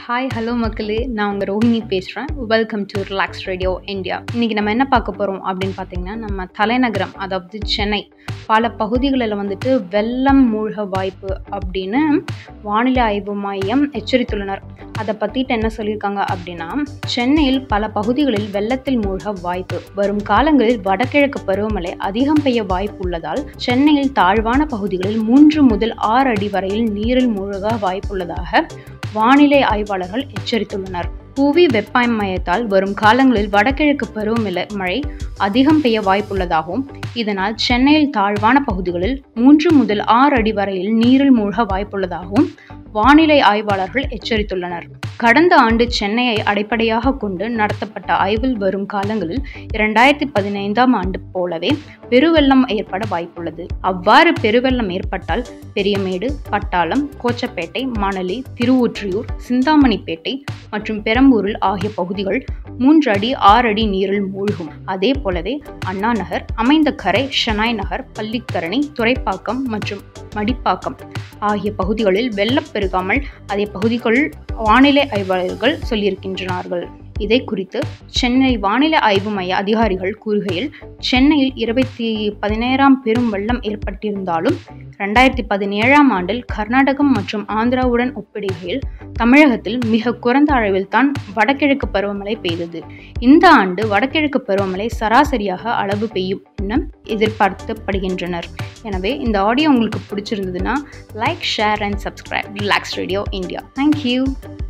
hi hello மக்களே நான் உங்கள் ரோஹிணி பேசுகிறேன் welcome to relax radio India இன்றைக்கி நம்ம என்ன பார்க்க போகிறோம் அப்படின்னு பார்த்தீங்கன்னா நம்ம தலைநகரம் அதாவது சென்னை பல பகுதிகளில் வந்துட்டு வெள்ளம் மூழ்க வாய்ப்பு அப்படின்னு வானிலை ஆய்வு மையம் எச்சரித்துள்ளனர் அதை பற்றிட்டு என்ன சொல்லியிருக்காங்க அப்படின்னா சென்னையில் பல பகுதிகளில் வெள்ளத்தில் மூழ்க வாய்ப்பு வரும் காலங்களில் வடகிழக்கு பருவமழை அதிகம் பெய்ய வாய்ப்பு உள்ளதால் சென்னையில் தாழ்வான பகுதிகளில் மூன்று முதல் ஆறு அடி வரையில் நீரில் மூழ்க வாய்ப்புள்ளதாக வானிலை ஆய்வாளர்கள் எச்சரித்துள்ளனர் புவி வெப்பமயத்தால் வரும் காலங்களில் வடகிழக்கு பருவமழை மழை அதிகம் பெய்ய வாய்ப்புள்ளதாகவும் இதனால் சென்னையில் தாழ்வான பகுதிகளில் மூன்று முதல் ஆறு அடி வரையில் நீரில் மூழ்க வாய்ப்புள்ளதாகவும் வானிலை ஆய்வாளர்கள் எச்சரித்துள்ளனர் கடந்த ஆண்டு சென்னையை அடிப்படையாக கொண்டு நடத்தப்பட்ட ஆய்வில் வரும் காலங்களில் இரண்டாயிரத்தி பதினைந்தாம் ஆண்டு போலவே பெருவெள்ளம் ஏற்பட வாய்ப்புள்ளது அவ்வாறு பெருவெள்ளம் ஏற்பட்டால் பெரியமேடு பட்டாளம் கோச்சப்பேட்டை மணலி திருவொற்றியூர் சிந்தாமணிப்பேட்டை மற்றும் பெரம்பூரில் ஆகிய பகுதிகள் மூன்று அடி ஆறு அடி நீரில் மூழ்கும் அதே போலவே அண்ணா நகர் அமைந்த கரை ஷனாய் நகர் பள்ளிக்கரணை துறைப்பாக்கம் மற்றும் மடிப்பாக்கம் ஆகிய பகுதிகளில் வெள்ளம் பெருகாமல் அதே பகுதிகள் வானிலை ஆய்வாளர்கள் சொல்லியிருக்கின்றனார்கள் இதை குறித்து சென்னை வானிலை ஆய்வு மைய அதிகாரிகள் கூறுகையில் சென்னையில் இருபத்தி பதினேழாம் பெரும் வெள்ளம் ஏற்பட்டிருந்தாலும் ரெண்டாயிரத்தி பதினேழாம் ஆண்டில் கர்நாடகம் மற்றும் ஆந்திராவுடன் ஒப்பிடுகையில் தமிழகத்தில் மிக குறைந்த அளவில் தான் வடகிழக்கு பருவமழை பெய்தது இந்த ஆண்டு வடகிழக்கு பருவமழை சராசரியாக அளவு பெய்யும் என எதிர்பார்க்கப்படுகின்றனர் எனவே இந்த ஆடியோ உங்களுக்கு பிடிச்சிருந்ததுன்னா like share and subscribe relax radio India thank you